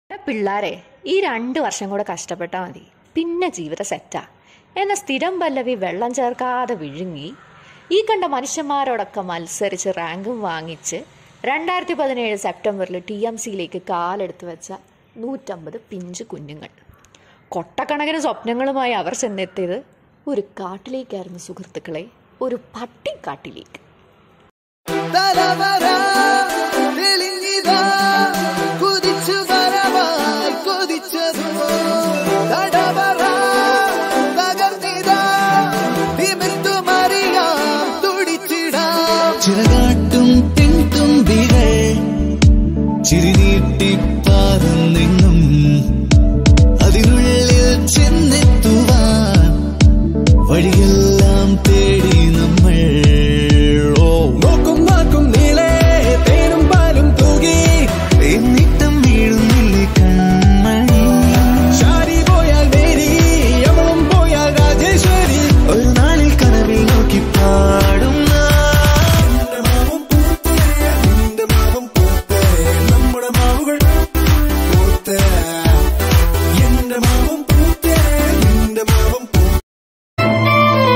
പിള്ളാരെ ഈ രണ്ട് വർഷം കൂടെ കഷ്ടപ്പെട്ടാൽ മതി പിന്നെ ജീവിതം സെറ്റാ എന്ന സ്ഥിരം പല്ലവി വെള്ളം ചേർക്കാതെ വിഴുങ്ങി ഈ കണ്ട മനുഷ്യന്മാരോടൊക്കെ മത്സരിച്ച് റാങ്കും വാങ്ങിച്ച് രണ്ടായിരത്തി പതിനേഴ് സെപ്റ്റംബറിൽ ടി എം സിയിലേക്ക് കാലെടുത്ത് വെച്ച നൂറ്റമ്പത് പിഞ്ച് കുഞ്ഞുങ്ങൾ കൊട്ടക്കണക്കിന് സ്വപ്നങ്ങളുമായി അവർ ചെന്നെത്തിയത് ഒരു കാട്ടിലേക്കായിരുന്നു സുഹൃത്തുക്കളെ ഒരു പട്ടിക്കാട്ടിലേക്ക് തലവര തെളിഞ്ഞിതാ കുതിച്ചു വരവായി കൊതിച്ചതോ തടവറ തകർന്നിതാ തിമിർത്തു മറിയാം തുടിച്ചിടാം ചിറകാട്ടും പിൻതുമ്പികൾ ചിരിനീട്ടി പാറുന്നെന്നും അതിനുള്ളിൽ ചെന്നെത്തുവാൻ വഴിയെല്ലാം തേടി നമ്മൾ ഓ നോക്കും നോക്കും നീളെ തേനും പാലും തൂകി എന്നിട്ടും വീഴുന്നില്ലേ കൺമണി ശാരി പോയാൽ മേരി യമളും പോയാൽ രാജേശ്വരി ഒരു നാളിൽ കനവിൽ നോക്കി പാടുന്ന എന്റെ മാവും പൂത്തേ നിന്റെ മാവും പൂത്തേ നമ്മുടെ മാവുകൾ പൂത്തേ എന്റെ മാവും പൂത്തേ നിന്റെ മാവും പൂത്തേ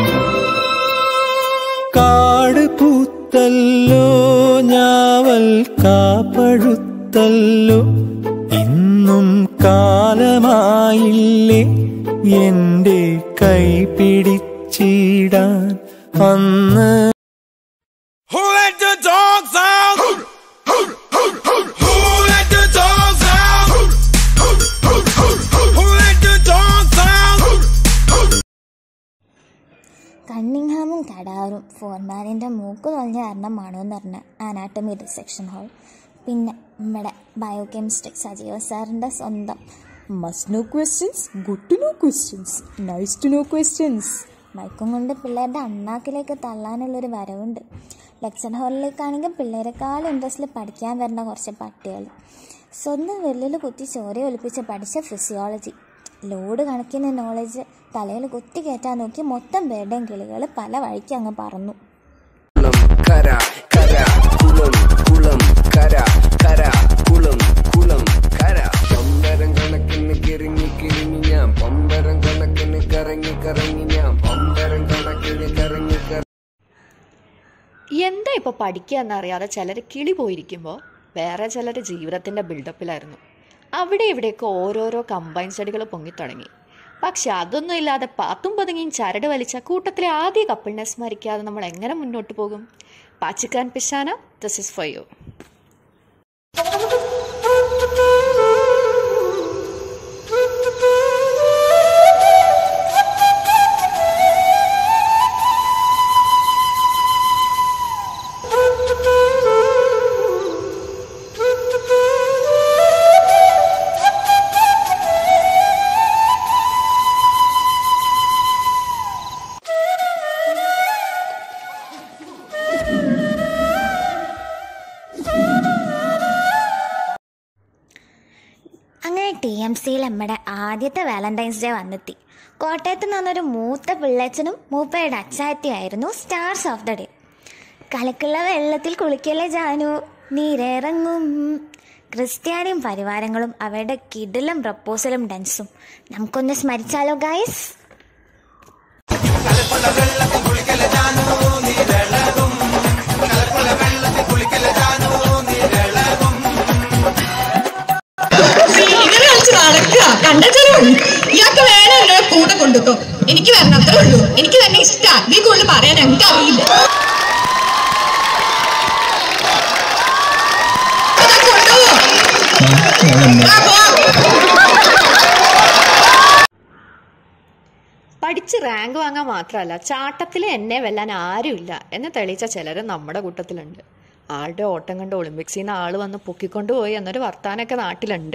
കാട് പൂത്തല്ലോ ഞാവൽ കാപ്പഴുത്തല്ലോ ഇന്നും കാലമായില്ലേ എന്റെ കൈ പിടിച്ചിടാൻ അന്ന് Who let the dogs out? Who let the dogs out? Who let the dogs out? കണ്ണിങ്ഹാമും കടാറും ഫോർമാനിൻ്റെ മൂക്ക് തൊഴിഞ്ഞ കാരണമാണോ എന്ന് പറഞ്ഞ അനാട്ടമി റിസെക്ഷൻ ഹാൾ പിന്നെ നമ്മുടെ ബയോ കെമിസ്ട്രി സജീവ സാറിൻ്റെ സ്വന്തം must know questions good to know questions nice to know questions മയക്കും കൊണ്ട് പിള്ളേരുടെ അണ്ണാക്കിലേക്ക് തള്ളാനുള്ളൊരു വരവുണ്ട് ലെക്ചർ ഹാളിലേക്കാണെങ്കിൽ പിള്ളേരെക്കാൾ ഇൻട്രസ്റ്റിൽ പഠിക്കാൻ വരുന്ന കുറച്ച് പട്ടികൾ സ്വന്തം വെല്ലിൽ കുത്തി ചോര ഒലിപ്പിച്ച് പഠിച്ച ഫിസിയോളജി ലോഡ് കണക്കിന് നോളജ് തലയിൽ കുത്തി കയറ്റാൻ നോക്കി മൊത്തം പേരുടെയും കിളികൾ പല വഴിക്ക് അങ്ങ് പറന്നു കുളം കര കര കുളം കുളം കര കര കുളം കുളം കര പമ്പരം കണക്കിന് കിറങ്ങി കിറങ്ങി ഞാൻ പമ്പരം കണക്കിന് കറങ്ങി കറങ്ങി ഞാൻ പമ്പരം കണക്കിന് കറങ്ങി കറങ്ങി എന്താ ഇപ്പോൾ പഠിക്കുക എന്നറിയാതെ ചിലർ കിളി പോയിരിക്കുമ്പോൾ വേറെ ചിലർ ജീവിതത്തിൻ്റെ ബിൽഡപ്പിലായിരുന്നു അവിടെ ഇവിടെയൊക്കെ ഓരോരോ കമ്പൈൻ സ്റ്റഡികൾ പൊങ്ങിത്തുടങ്ങി പക്ഷെ അതൊന്നും ഇല്ലാതെ പാത്തും പതുങ്ങിയും ചരട് വലിച്ച കൂട്ടത്തിലെ ആദ്യ കപ്പിളിനെ സ്മരിക്കാതെ നമ്മൾ എങ്ങനെ മുന്നോട്ട് പോകും പാച്ചിക്കാൻ പിശാന ദിസ് ഇസ് ഫോർ യു അങ്ങനെ ടി എം സിയിൽ നമ്മുടെ ആദ്യത്തെ വാലന്റൈൻസ് ഡേ വന്നെത്തി കോട്ടയത്ത് നിന്നൊരു മൂത്ത പിള്ളച്ചനും മൂപ്പയുടെ അച്ചായത്തിയായിരുന്നു സ്റ്റാർസ് ഓഫ് ദ ഡേ കലക്കുള്ള വെള്ളത്തിൽ കുളിക്കല്ലേ ജാനു നീരിറങ്ങും ക്രിസ്ത്യാനിയും പരിവാരങ്ങളും അവരുടെ കിടിലും പ്രപ്പോസലും ഡാൻസും നമുക്കൊന്ന് സ്മരിച്ചാലോ ഗൈസ് ഇങ്ങനെ കളിച്ച് നടക്കുക കണ്ടേ ഉള്ളൂ ഇയാൾക്ക് വേണം എന്നെ കൂടെ കൊണ്ടുക്കോ എനിക്ക് വരണം അത്രേ ഉള്ളൂ എനിക്ക് തന്നെ ഇഷ്ടാ ഇതിൽ കൂടുതൽ പറയാൻ എനിക്ക് അറിയില്ല അതാ കൊണ്ടുപോ. ആ, പോ. പഠിച്ച് റാങ്ക് വാങ്ങാൻ മാത്രമല്ല ചാട്ടത്തിൽ എന്നെ വെല്ലാൻ ആരുമില്ല എന്ന് തെളിയിച്ച ചിലർ നമ്മുടെ കൂട്ടത്തിലുണ്ട് ആളുടെ ഓട്ടം കണ്ട് ഒളിമ്പിക്സിൽ നിന്ന് ആൾ വന്ന് പൊക്കിക്കൊണ്ടുപോയി എന്നൊരു വർത്താനൊക്കെ നാട്ടിലുണ്ട്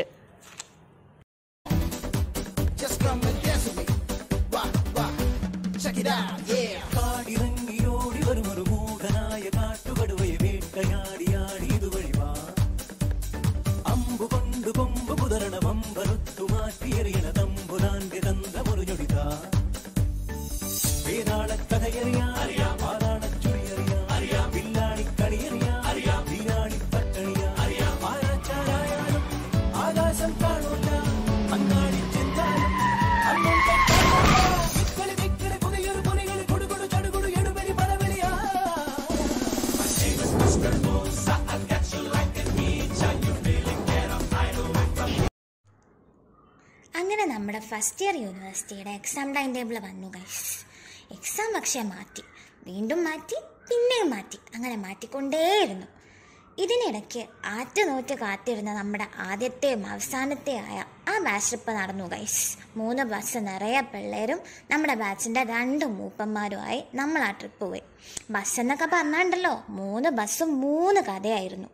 കാടിറങ്ങിയോടി വരുമൊരു മൂകനായ കാട്ടുകടുവയെ വേട്ടയാടിയാടി ഇതുവഴി വാ അമ്പു കൊണ്ട് കൊമ്പ് കുതരണ വമ്പറുത്തു മാറ്റിയെറിയണ തമ്പുരാന്റെ തന്ത്രമൊരു ഞൊടിതാ വേതാള കഥയറിയാം അറിയാം പാതാള ചുഴിയറിയാം അറിയാം വില്ലാളി കളിയറിയാം അറിയാം വീരാളി പട്ടണിയാ അറിയാം ആരാച്ചാരായാലും ആകാശം കാണും അങ്ങനെ നമ്മുടെ ഫസ്റ്റ് ഇയർ യൂണിവേഴ്സിറ്റിയുടെ എക്സാം ടൈം ടേബിൾ വന്നു ഗൈസ് എക്സാം പക്ഷേ മാറ്റി വീണ്ടും മാറ്റി പിന്നെയും മാറ്റി അങ്ങനെ മാറ്റിക്കൊണ്ടേയിരുന്നു ഇതിനിടയ്ക്ക് ആറ്റുനോറ്റ് കാത്തിരുന്ന നമ്മുടെ ആദ്യത്തെയും അവസാനത്തെയായ ആ ബാച്ച് ട്രിപ്പ് നടന്നു ഗൈസ് മൂന്ന് ബസ് നിറയെ പിള്ളേരും നമ്മുടെ ബാച്ചിൻ്റെ രണ്ട് മൂപ്പന്മാരുമായി നമ്മൾ ആ ട്രിപ്പ് പോയി ബസ് എന്നൊക്കെ പറഞ്ഞാണ്ടല്ലോ മൂന്ന് ബസ്സും മൂന്ന് കഥയായിരുന്നു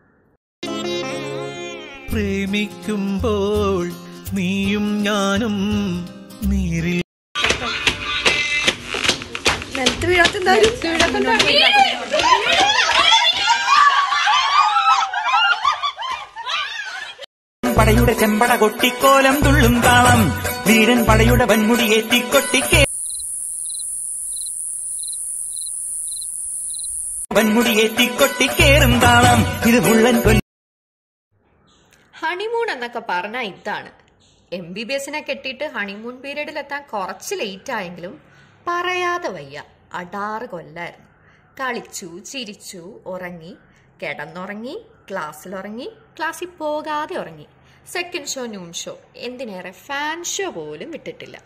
പ്രേമിക്കുമ്പോൾ നീയും ഞാനും നീരിൽ പടയുടെ ചെമ്പട കൊട്ടിക്കോലം തുള്ളും താളം വീരൻ പടയുടെ വൻമുടി ഏറ്റിക്കൊട്ടിക്കേ വൻമുടി ഏറ്റിക്കൊട്ടിക്കേറും താളം ഇത് മുള്ളൻ കൊല്ലം ഹണിമൂൺ എന്നൊക്കെ പറഞ്ഞാൽ ഇതാണ് എം ബി ബി എസിനെ കെട്ടിയിട്ട് ഹണിമൂൺ പീരീഡിലെത്താൻ കുറച്ച് ലേറ്റ് ആയെങ്കിലും പറയാതെ വയ്യ അടാറ് കൊല്ലായിരുന്നു കളിച്ചു ചിരിച്ചു ഉറങ്ങി കിടന്നുറങ്ങി ക്ലാസ്സിലുറങ്ങി ക്ലാസ്സിൽ പോകാതെ ഉറങ്ങി സെക്കൻഡ് ഷോ നൂൺ ഷോ എന്തിനേറെ ഫാൻ ഷോ പോലും വിട്ടിട്ടില്ല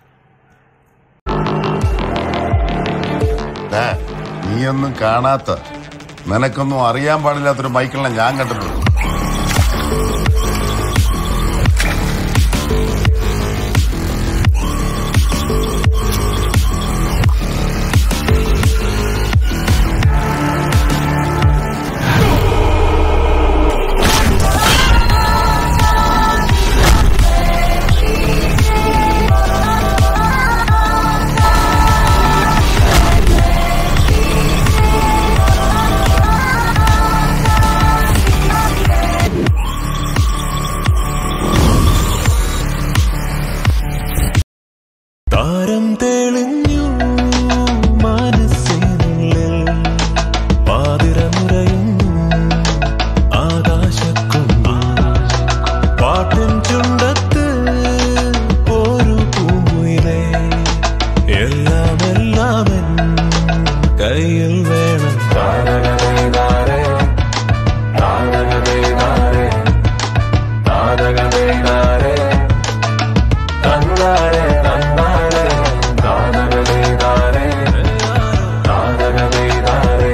ദാ, നീയൊന്നും കാണാത്ത നിനക്കൊന്നും അറിയാൻ പാടില്ലാത്തൊരു മൈക്കിളിനെ ഞാൻ കണ്ടിട്ടുണ്ട് താരം തെളിഞ്ഞു മനസ്സിനുള്ളിൽ പാതിരമുറയുന്നു ആകാശക്കൊമ്പിൽ പാട്ടും ചുണ്ടത്ത് ഒരു പൂമുയിലേ എല്ലാം എല്ലാം എൻ കയ്യിൽ വേണം താരകമേതാരേ താരകമേതാരേ താരകമേതാരേ തന്നാരേ തന്നാരേ താരകമേതാരേ താരകമേതാരേ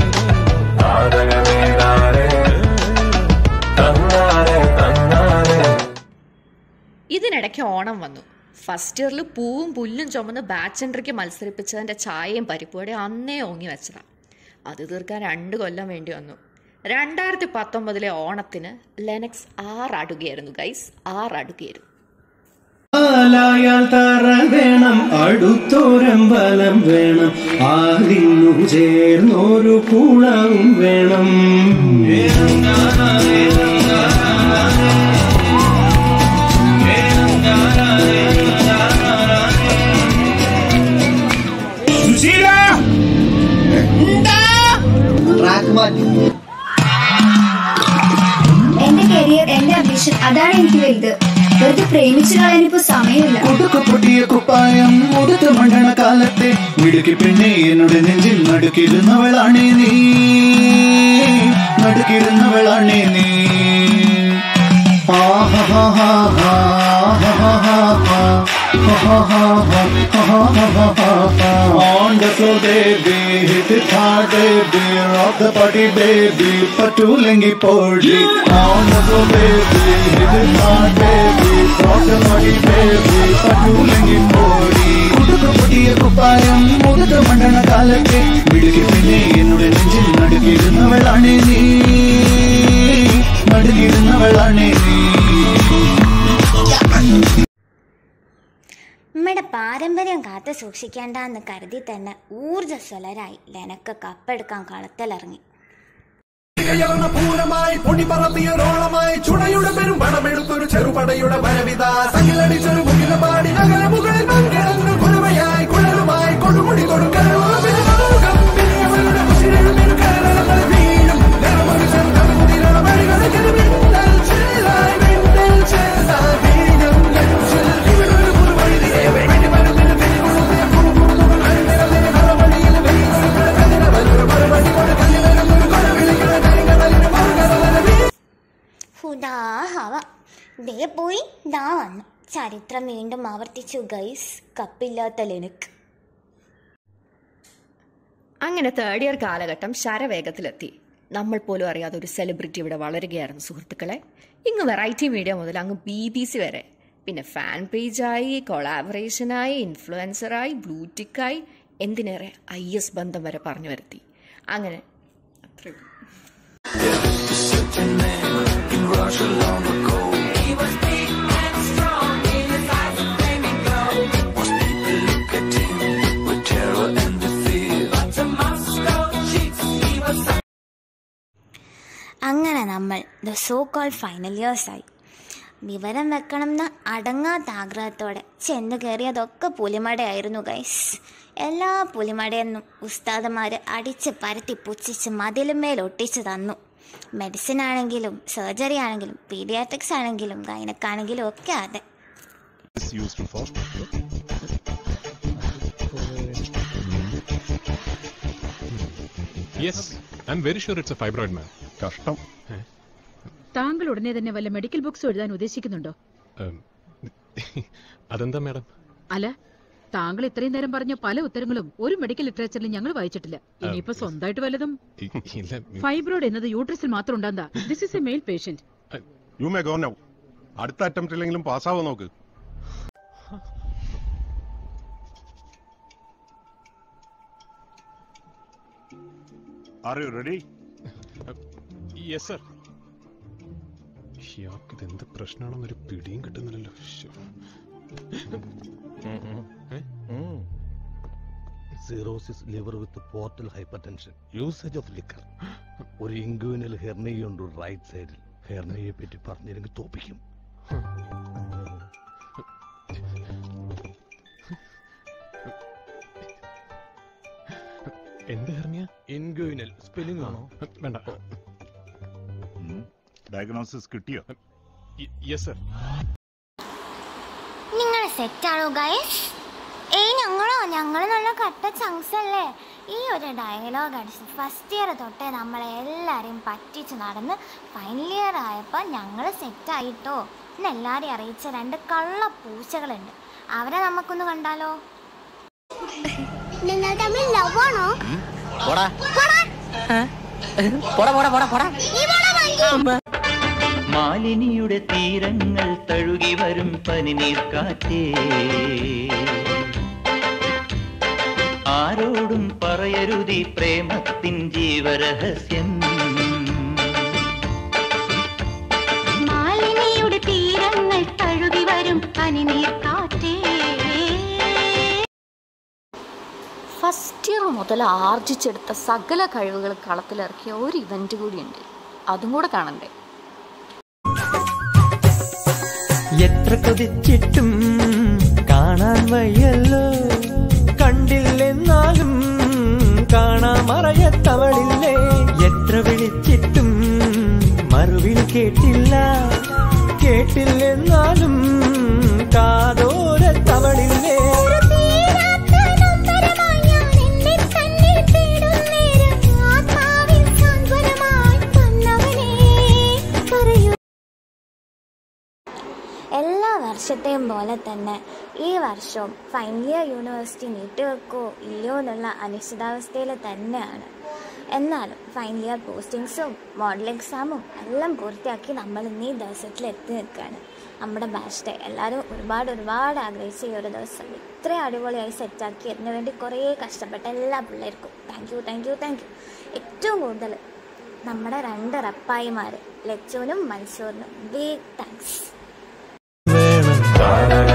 താരകമേതാരേ തന്നാരേ തന്നാരേ ഇതിനിടയ്ക്ക് ഓണം വന്നു ഫസ്റ്റ് ഇയറിൽ പൂവും പുല്ലും ചുമന്ന് ബാച്ച് എൻട്രിക്ക് മത്സരിപ്പിച്ചതിൻ്റെ ചായയും പരിപ്പുവടയും അന്നേ ഓങ്ങി വെച്ചതാ അത് തീർക്കാൻ രണ്ട് കൊല്ലം വേണ്ടി വന്നു രണ്ടായിരത്തി പത്തൊമ്പതിലെ ഓണത്തിന് ലെനക്സ് ആറടുകയായിരുന്നു ഗൈസ് ആറടുകയായിരുന്നു ആലായാൽ തറ വേണം അടുത്തോരമ്പലം വേണം ആലിന്നു ചേർന്നൊരു കുളവും വേണം എന്റെ കരിയർ എന്റെ അംബിഷൻ അതാണ് എനിക്ക് വലുത് വെറുതെ പ്രേമിച്ചു കളയാനിപ്പോ സമയമില്ല കുടുക്കു പൊട്ടിയ കുപ്പായം മുടുത്തു മണ്ടണ കാലത്തെ മിടുക്കി പെണ്ണെ എന്നോട് നെഞ്ചിൽ നടുക്കിരുന്നവളാണേ നീ നടുക്കിരുന്നവളാണേ നീ On the floor, baby, hit it hard, baby, rock the party, baby, പറ്റൂലെങ്കി പോടി On the floor, baby, hit it hard, baby, rock the party, baby, പറ്റൂലെങ്കി പോടി കുടുക്കു പൊട്ടിയ കുപ്പായം മുഖത്ത് മണ്ടണ കാലത്തെ മിടുക്കി പിന്നെ എന്നോട് നെഞ്ചിൽ നടുക്കിയിരുന്നവളാണേ നീ നടുക്കിയിരുന്നവളാണേ നീ നമ്മുടെ പാരമ്പര്യം കാത്തു സൂക്ഷിക്കേണ്ടെന്ന് കരുതി തന്നെ ഊർജ്ജസ്വലരായി ലെനക്ക് കപ്പെടുക്കാൻ കളത്തിലിറങ്ങി കയറുന്ന പൂരമായി പൊടി പറത്തിയൊരോളമായി ചുടയുടെ പെരും പണമെടുത്തൊരു ചെറുപടയുടെ വരവിത സകിലടിച്ചൊരു മുകില പാടി നഗര മുകളിൽ പങ്കിടന്നു കുലവയായി കുഴലുമായി കൊടുമുടി കൊടുക്കാൻ ഹുദാ ഹവ ദേ പോയി ദാ വന്നു ചരിത്രം വീണ്ടും ആവർത്തിച്ചു ഗൈസ് കപ്പില്ലാത്ത ലെനുക്ക് അങ്ങനെ തേർഡ് ഇയർ കാലഘട്ടം ശരവേഗത്തിലെത്തി നമ്മൾ പോലും അറിയാതെ ഒരു സെലിബ്രിറ്റി ഇവിടെ വളരുകയായിരുന്നു സുഹൃത്തുക്കളെ ഇങ്ങ് വെറൈറ്റി മീഡിയ മുതൽ അങ്ങ് ബി ബി സി വരെ പിന്നെ ഫാൻ പേജായി കൊളാബറേഷനായി ഇൻഫ്ലുവൻസറായി ബ്ലൂറ്റിക്കായി എന്തിനേറെ ഐ എസ് ബന്ധം വരെ പറഞ്ഞു വരുത്തി അങ്ങനെ അത്രേ ഉള്ളൂ. അങ്ങനെ നമ്മൾ ദ സോ കോൾ ഫൈനൽ ഇയേഴ്സായി വിവരം വെക്കണമെന്ന് അടങ്ങാത്ത ആഗ്രഹത്തോടെ ചെന്ന് കയറിയതൊക്കെ പുലിമടയായിരുന്നു ഗൈസ് എല്ലാ പുലിമടയെന്നും ഉസ്താദന്മാർ അടിച്ച് പരത്തി പുച്ഛിച്ച് മതിലുമേൽ ഒട്ടിച്ച് തന്നു മെഡിസിൻ ആണെങ്കിലും സർജറി ആണെങ്കിലും പീഡിയാട്രിക്സ് ആണെങ്കിലും ഗൈനക്കാണെങ്കിലും ഒക്കെ അതെ is used for. Yes, I'm very sure it's a fibroid man. കഷ്ടം താങ്കൾ ഉടനെ തന്നെ വല്ല മെഡിക്കൽ ബുക്സ് എഴുതാൻ ഉദ്ദേശിക്കുന്നുണ്ടോ ഉം, അതെന്താ മാഡം അല്ല താങ്കൾ ഇത്രയും നേരം പറഞ്ഞ പല ഉത്തരങ്ങളും ഒരു മെഡിക്കൽ ലിറ്ററേച്ചറിൽ ഞങ്ങൾ വായിച്ചിട്ടില്ല ഇനിയിപ്പോ സ്വന്തമായിട്ട് വല്ലതും ഇല്ല ഫൈബ്രോയിഡ് എന്നത് യൂട്രസിൽ മാത്രം ഉണ്ടാകുന്ന this is a male patient you may go now അടുത്ത അറ്റംപ്റ്റിലെങ്കിലും പാസ്സാവോ നോക്ക് are you ready yes sir ഇയാൾക്ക് ഇത് എന്ത് പ്രശ്നമാണെന്നൊരു പിടിയും കിട്ടുന്നില്ലല്ലോ ശ്ശോ. Cirrhosis liver with portal hypertension usage of liquor ഒരു ഇൻഗ്യൂനൽ ഹെർണിയുണ്ട് റൈറ്റ് സൈഡിൽ ഹെർണിയെ പറ്റി പറഞ്ഞിരുന്നെങ്കിൽ തോപ്പിക്കും എന്ത് ഹെർണിയ ഇൻഗ്യൂനൽ സ്പെല്ലിംഗ് ആണോ വേണ്ട ഡയഗ്നോസിസ് കിട്ടിയോ യെസ് സർ നിങ്ങൾ സെറ്റാണോ ഗൈസ് ഏയ് ഞങ്ങളോ ഞങ്ങൾ നല്ല കട്ട ചങ്സ് അല്ലേ ഈ ഒരു ഡയലോഗ് അടിച്ച് ഫസ്റ്റ് ഇയർ തൊട്ടേ നമ്മളെ എല്ലാവരെയും പറ്റിച്ച് നടന്ന് ഫൈനൽ ഇയർ ആയപ്പോൾ ഞങ്ങൾ സെറ്റായിട്ടോ എന്ന് എല്ലാവരെയും അറിയിച്ച രണ്ട് കള്ള പൂച്ചകളുണ്ട് അവരെ നമുക്കൊന്ന് കണ്ടാലോ നിങ്ങൾ തമ്മിൽ ലവ് ആണോ പോടാ പോടാ പോടാ പോടാ പോടാ മാലിനിയുടെ തീരങ്ങൾ തഴുകി വരും പനിനീർ കാറ്റേ ആരോടും പറയരുതി പ്രേമത്തിൻ ജീവരഹസ്യം മാലിനിയുടെ തീരങ്ങൾ തഴുകി വരും പനിനീർ കാറ്റേ ഫസ്റ്റ് ഇയർ മുതൽ ആർജിച്ചെടുത്ത സകല കഴിവുകൾ കളത്തിലിറക്കിയ ഒരു ഇവന്റ് കൂടിയുണ്ട് അതും കൂടെ കാണണ്ടേ എത്ര കൊതിച്ചിട്ടും കാണാൻ വയ്യല്ലോ കണ്ടില്ലെന്നാലും കാണാമറയത്തവളില്ലേ എത്ര വിളിച്ചിട്ടും മറുവിളി കേട്ടില്ല കേട്ടില്ലെന്നാലും കാതോരത്തവളില്ലേ എല്ലാ വർഷത്തെയും പോലെ തന്നെ ഈ വർഷവും ഫൈനൽ ഇയർ യൂണിവേഴ്സിറ്റി നീട്ടിവെക്കോ ഇല്ലയോ എന്നുള്ള അനിശ്ചിതാവസ്ഥയിൽ തന്നെയാണ് എന്നാലും ഫൈനൽ ഇയർ പോസ്റ്റിങ്സും മോഡൽ എക്സാമും എല്ലാം പൂർത്തിയാക്കി നമ്മൾ ഇന്ന് ഈ ദിവസത്തിൽ എത്തി നിൽക്കുകയാണ് നമ്മുടെ ബാച്ച് ഡേ എല്ലാവരും ഒരുപാട് ഒരുപാട് ആഗ്രഹിച്ച ഈ ഒരു ദിവസം ഇത്രയും അടിപൊളിയായി സെറ്റാക്കി അതിനു വേണ്ടി കുറേ കഷ്ടപ്പെട്ട എല്ലാ പിള്ളേർക്കും thank you thank you thank you ഏറ്റവും കൂടുതൽ നമ്മുടെ രണ്ട് റപ്പായിമാർ ലച്ചുവിനും മൻസൂറിനും ബിഗ് താങ്ക്സ് വേണം